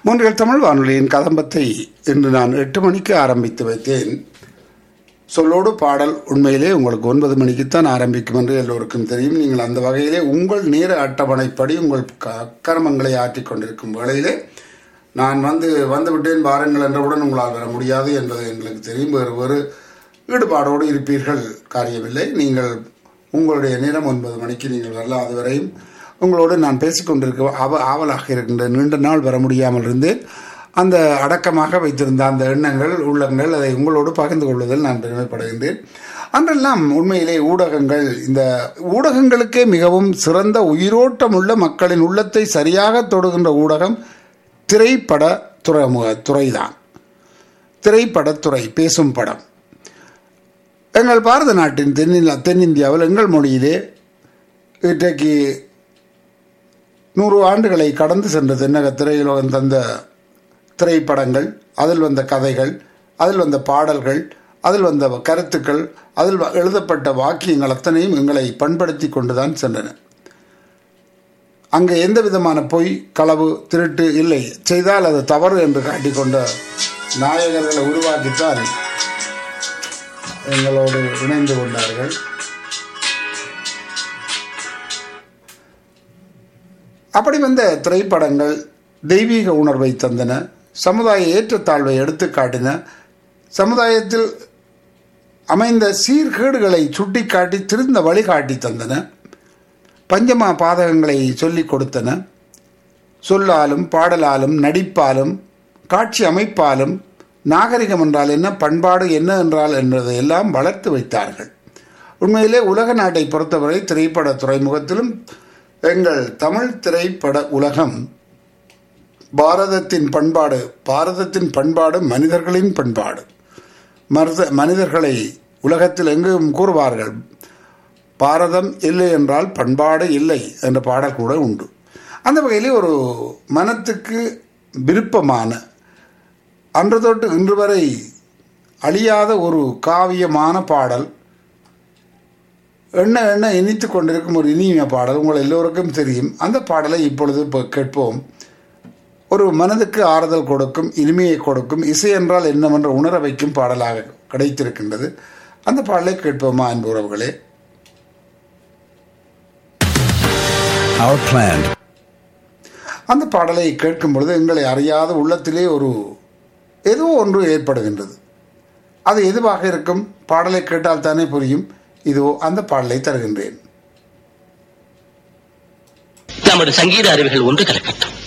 மூன்றில் தமிழ் வானொலியின் கதம்பத்தை இன்று நான் எட்டு மணிக்கு ஆரம்பித்து வைத்தேன் சொல்லோடு பாடல் உண்மையிலே உங்களுக்கு ஒன்பது மணிக்குத்தான் ஆரம்பிக்கும் என்று எல்லோருக்கும் தெரியும் நீங்கள் அந்த வகையிலே உங்கள் நேர அட்டவணைப்படி உங்கள் க- கர்மங்களை ஆற்றிக் கொண்டிருக்கும் வேளையிலே நான் வந்து வந்து விட்டேன் பாருங்கள் என்றவுடன் உங்களால் வர முடியாது என்பது எங்களுக்கு தெரியும் வேறு வேறு ஈடுபாடோடு இருப்பீர்கள் காரியமில்லை நீங்கள் உங்களுடைய நேரம் ஒன்பது மணிக்கு நீங்கள் வரலாம் அதுவரையும் உங்களோடு நான் பேசிக்கொண்டிருக்க அவ ஆவலாக இருக்கின்ற நீண்ட நாள் வர முடியாமல் இருந்தேன் அந்த அடக்கமாக வைத்திருந்த அந்த எண்ணங்கள் உள்ளங்கள் அதை உங்களோடு பகிர்ந்து கொள்வதில் நான் பெருமைப்படுகின்றேன் அன்றெல்லாம் உண்மையிலே ஊடகங்கள் இந்த ஊடகங்களுக்கே மிகவும் சிறந்த உயிரோட்டம் உள்ள மக்களின் உள்ளத்தை சரியாக தொடுகின்ற ஊடகம் திரைப்பட துறைமுக துறைதான் திரைப்படத்துறை பேசும் படம் எங்கள் பாரத நாட்டின் தென்னில தென்னிந்தியாவில் எங்கள் மொழியிலே இன்றைக்கு நூறு ஆண்டுகளை கடந்து சென்ற தென்னக திரையுலகம் தந்த திரைப்படங்கள் அதில் வந்த கதைகள் அதில் வந்த பாடல்கள் அதில் வந்த கருத்துக்கள் அதில் வ- எழுதப்பட்ட வாக்கியங்கள் அத்தனையும் எங்களை பண்படுத்தி கொண்டுதான் சென்றன அங்கே எந்த விதமான பொய் களவு திருட்டு இல்லை செய்தால் அது தவறு என்று காட்டிக்கொண்ட நாயகர்களை உருவாக்கித்தான் எங்களோடு இணைந்து கொண்டார்கள் அப்படி வந்த திரைப்படங்கள் தெய்வீக உணர்வை தந்தன சமுதாய ஏற்றத்தாழ்வை எடுத்து காட்டின சமுதாயத்தில் அமைந்த சீர்கேடுகளை சுட்டிக்காட்டி திருந்த வழிகாட்டி தந்தன பஞ்சமா பாதகங்களை சொல்லிக் கொடுத்தன சொல்லாலும் பாடலாலும் நடிப்பாலும் காட்சி அமைப்பாலும் நாகரிகம் என்றால் என்ன பண்பாடு என்ன என்றால் என்றதை எல்லாம் வளர்த்து வைத்தார்கள் உண்மையிலே உலக நாட்டை பொறுத்தவரை திரைப்பட துறைமுகத்திலும் எங்கள் தமிழ் திரைப்பட உலகம் பாரதத்தின் பண்பாடு பாரதத்தின் பண்பாடு மனிதர்களின் பண்பாடு மருத மனிதர்களை உலகத்தில் எங்கும் கூறுவார்கள் பாரதம் இல்லை என்றால் பண்பாடு இல்லை என்ற பாடல் கூட உண்டு அந்த வகையிலே ஒரு மனத்துக்கு விருப்பமான அன்று தொட்டு இன்று வரை அழியாத ஒரு காவியமான பாடல் எண்ண எண்ண இனித்து கொண்டிருக்கும் ஒரு இனிய பாடல் உங்கள் எல்லோருக்கும் தெரியும் அந்த பாடலை இப்பொழுது இப்போ கேட்போம் ஒரு மனதுக்கு ஆறுதல் கொடுக்கும் இனிமையை கொடுக்கும் இசை என்றால் என்னவென்று உணர வைக்கும் பாடலாக கிடைத்திருக்கின்றது அந்த பாடலை கேட்போமா அன்பு உறவுகளே Our plan அந்த பாடலை கேட்கும் பொழுது எங்களை அறியாத உள்ளத்திலே ஒரு ஏதோ ஒன்று ஏற்படுகின்றது அது எதுவாக இருக்கும் பாடலை கேட்டால் தானே புரியும் இதோ அந்த பாடலை தருகின்றேன் நமது சங்கீத அறிவுகள் ஒன்று கலக்கட்டும்